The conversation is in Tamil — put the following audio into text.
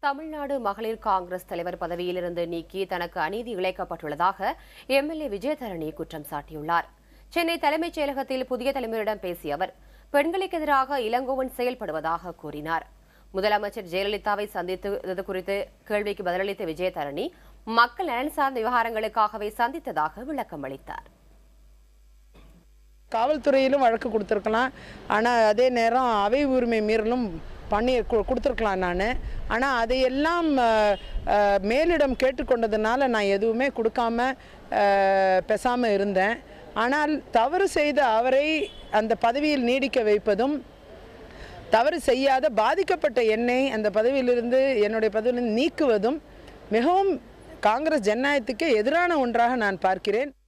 தமிழ்நாடு மகளிர் காங்கிரஸ் தலைவர் பதவியிலிருந்து நீக்கி தனக்கு அநீதி இழைக்கப்பட்டுள்ளதாக எம்எல்ஏ விஜயதரணி குற்றம் சாட்டியுள்ளார் சென்னை தலைமைச் செயலகத்தில் புதிய தலைமையிடம் பேசிய அவர் பெண்களுக்கு எதிராக இளங்கோவன் செயல்படுவதாக கூறினார் முதலமைச்சர் ஜெயலலிதாவை சந்தித்தது குறித்து கேள்விக்கு பதிலளித்த விஜயதரணி மக்கள் நலன் சார்ந்த விவகாரங்களுக்காகவே சந்தித்ததாக விளக்கம் அளித்தார் காவல்துறையிலும் வழக்கு கொடுத்துருக்கலாம் ஆனால் அதே நேரம் அவை உரிமை மீறலும் பண்ணி கு- கொடுத்துருக்கலாம் நான் ஆனால் அதையெல்லாம் அஹ், அஹ், மேலிடம் கேட்டுக்கொண்டதுனால நான் எதுவுமே கொடுக்காம பேசாமல் இருந்தேன் ஆனால் தவறு செய்த அவரை அந்த பதவியில் நீடிக்க வைப்பதும் தவறு செய்யாத பாதிக்கப்பட்ட என்னை அந்த பதவியிலிருந்து என்னுடைய பதவியிலிருந்து நீக்குவதும் மிகவும் காங்கிரஸ் ஜனநாயகத்துக்கு எதிரான ஒன்றாக நான் பார்க்கிறேன்